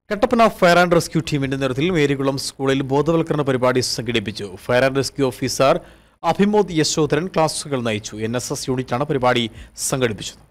Kattappana fire and rescue ടീമിന്റെ നേതൃത്വത്തിൽ മേരികുളം സ്കൂളിൽ ബോധവൽക്കരണ പരിപാടി സംഘടിപ്പിച്ചു fire and rescue officer Abhimod Yashodharan ക്ലാസുകൾ നയിച്ചു എൻ എസ് എസ് യൂണിറ്റാണ് പരിപാടി സംഘടിപ്പിച്ചത്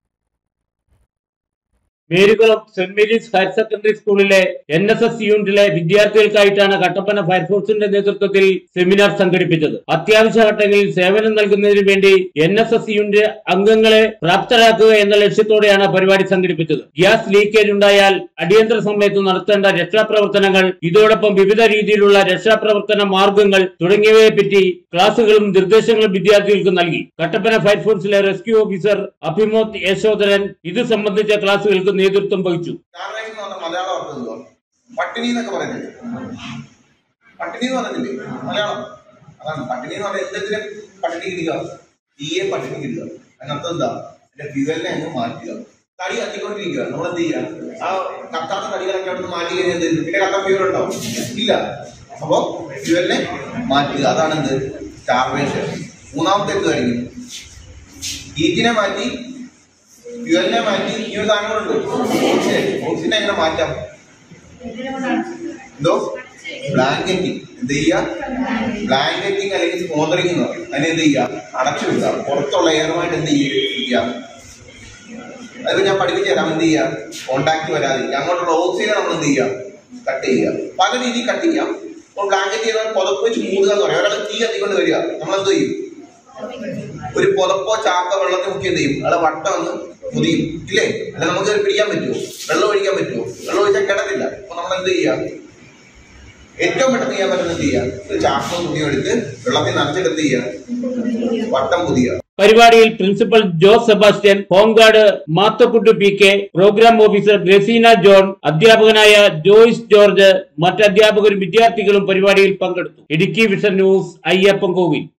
Marykulam saint Mary's higher secondary സ്കൂളിലെ എൻ എസ് എസ് യൂണിറ്റിലെ വിദ്യാർത്ഥികൾക്കായിട്ടാണ് കട്ടപ്പന ഫയർഫോഴ്സിന്റെ നേതൃത്വത്തിൽ സെമിനാർ സംഘടിപ്പിച്ചത് അത്യാവശ്യ ഘട്ടങ്ങളിൽ സേവനം നൽകുന്നതിന് വേണ്ടി എൻ എസ് എസ് യൂണിറ്റ് അംഗങ്ങളെ പ്രാപ്തരാക്കുക എന്ന ലക്ഷ്യത്തോടെയാണ് പരിപാടി സംഘടിപ്പിച്ചത് ഗ്യാസ് ലീക്കേജ് ഉണ്ടായാൽ അടിയന്തര സമയത്ത് നടത്തേണ്ട രക്ഷാപ്രവർത്തനങ്ങൾ ഇതോടൊപ്പം വിവിധ രീതിയിലുള്ള രക്ഷാപ്രവർത്തന മാർഗങ്ങൾ തുടങ്ങിയവയെ പറ്റി ക്ലാസുകളും നിർദ്ദേശങ്ങളും വിദ്യാർത്ഥികൾക്ക് നൽകി കട്ടപ്പന ഫയർഫോഴ്സിലെ റെസ്ക്യൂ ഓഫീസർ അഭിമോദ് യശോധരൻ ഇത് സംബന്ധിച്ച ക്ലാസുകൾക്ക് നേതൃത്വം വഹിച്ചു സ്റ്റാർവേഷൻ എന്ന് പറഞ്ഞ മലയാളം അർത്ഥം എന്തുവാ പട്ടിണി എന്നൊക്കെ പറയുന്നില്ലേ പട്ടിണി എന്ന് പറഞ്ഞില്ലേ മലയാളം അതാണ് പട്ടിണി എന്ന് പറഞ്ഞാൽ എന്തെങ്കിലും പട്ടിണി കിടുക തീയെ പട്ടിണി കിടുക അതിനർത്ഥം എന്താ എന്റെ ഫ്യൂവലിനെ അങ്ങ് മാറ്റുക തടി കത്തിക്കൊണ്ടിരിക്കുക നമ്മൾ എന്ത് ചെയ്യുക ആ കത്താത്ത തടികളൊക്കെ അവിടെ നിന്ന് മാറ്റി കഴിഞ്ഞാൽ എന്ത് ചെയ്യും? പിന്നെ കത്താൻ ഫ്യൂവൽ ഉണ്ടാവും ഇല്ല അപ്പോ ഫ്യൂവലിനെ മാറ്റുക അതാണ് എന്ത് സ്റ്റാർവേഷൻ മൂന്നാമത്തെ എന്ത് കഴിഞ്ഞു ഹീറ്റിനെ മാറ്റി ഫ്യൂവലിനെ മാറ്റി ഈ ഒരു സാധനങ്ങളുണ്ട് ഓക്സിജൻ ഓക്സിജൻ എങ്ങനെ മാറ്റാം എന്തോ ബ്ലാങ്കറ്റിംഗ് എന്ത് ചെയ്യുക ബ്ലാങ്കറ്റിംഗ് അല്ലെങ്കിൽ സ്പോണ്ടറിംഗ് എന്ന് പറയും അതിന് എന്ത് ചെയ്യുക അടച്ചു വെക്കുക പുറത്തുള്ള എയറുമായിട്ട് എന്ത് ചെയ്യുക അതിപ്പോ ഞാൻ പഠിപ്പിച്ചു തരാം എന്ത് ചെയ്യുക കോണ്ടാക്ട് വരാതിരിക്കുക അങ്ങോട്ടുള്ള ഓക്സിജനെ നമ്മൾ എന്ത് ചെയ്യുക കട്ട് ചെയ്യുക പല രീതിയിൽ കട്ട് ചെയ്യാം ഇപ്പോൾ ബ്ലാങ്കറ്റ് ചെയ്താൽ പുതപ്പ് വെച്ച് മൂടുക എന്ന് പറയും ഒരാൾ തീ കത്തിക്കൊണ്ട് വരിക നമ്മൾ എന്ത് ചെയ്യും ഒരു പുതപ്പോ ചാക്ക വെള്ളത്തിൽ മുക്കി എന്ത് ചെയ്യും അയാളെ വട്ടം ഒന്ന് മുതിയും ഇല്ലേ അല്ല നമുക്ക് ഇത് പിടിക്കാൻ പറ്റുമോ വെള്ളം ഒഴിക്കാൻ പറ്റുമോ വെള്ളം ഒഴിച്ചാൽ കിടന്നില്ല അപ്പൊ നമ്മൾ എന്ത് ചെയ്യാം ഏറ്റവും പെട്ടെന്ന് ചെയ്യാൻ പറ്റുന്നത് എന്ത് ചെയ്യാം ഒരു ചാക്കോ തുണിയോ എടുത്ത് വെള്ളത്തിൽ നനച്ചിട്ട് എന്ത് ചെയ്യാം വട്ടം പുതിയ പരിപാടിയിൽ principal Jose Sebastian home guard Mathakkuttu P K program officer Gracina John അധ്യാപകനായ ജോയ്സ് ജോർജ് മറ്റ് അധ്യാപകരും വിദ്യാർത്ഥികളും പരിപാടിയിൽ പങ്കെടുത്തു ഇടുക്കി വിഷൻ ന്യൂസ് അയ്യപ്പൻ കോവിൽ